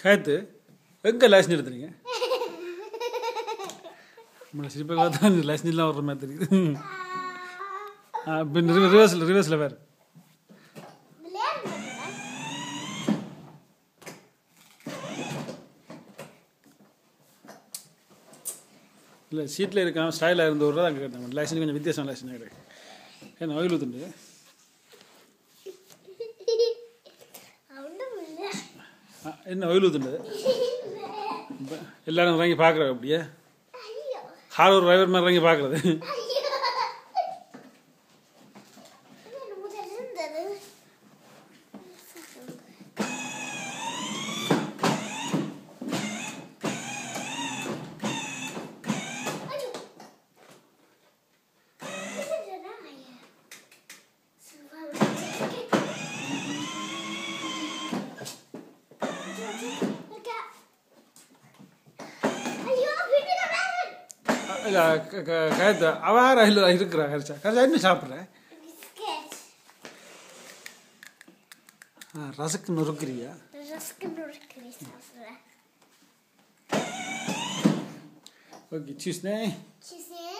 காயத்து எங்கே லைசன் எடுத்துறீங்க நம்மளை சிரிப்பை பார்த்தா லைசன்லாம் வர்ற மாதிரி தெரியுது ஆ பின் ரிவர்ஸில் ரிவர்ஸில் வேறு விளையாடு இல்லை சீட்டில் இருக்கான் ஸ்டைலாக இருந்த ஒரு அங்கே கேட்டேன் லைசன் கொஞ்சம் வித்தியாசம் லைசன் கிடையாது ஏன்னா ஆயில் ஊற்றுண்டு அவனும் இல்லை ஆ, என்ன ஆயில் ஊற்றுண்டு எல்லாரும் இறங்கி பார்க்குறாங்க அப்படியே ஐயோ கார் ஒரு டிரைவர் மாதிரி இறங்கி பார்க்குறது ஐயோ இது முதல்ல இருந்தது ஐயோ இதுடா ஐயா ஐயோ விட்டுடா வேற இல்லை கயத்து அவார இல்லை இருக்கிறா கரிச்சா கரிச்சா என்ன சாப்பிட்றேன் பிஸ்கட் ரசக்கு நொறுக்குறியா ரஸ்க் நுறுக்கி சாப்பிட்றேன் ஓகே சீஸ்னே சீஸே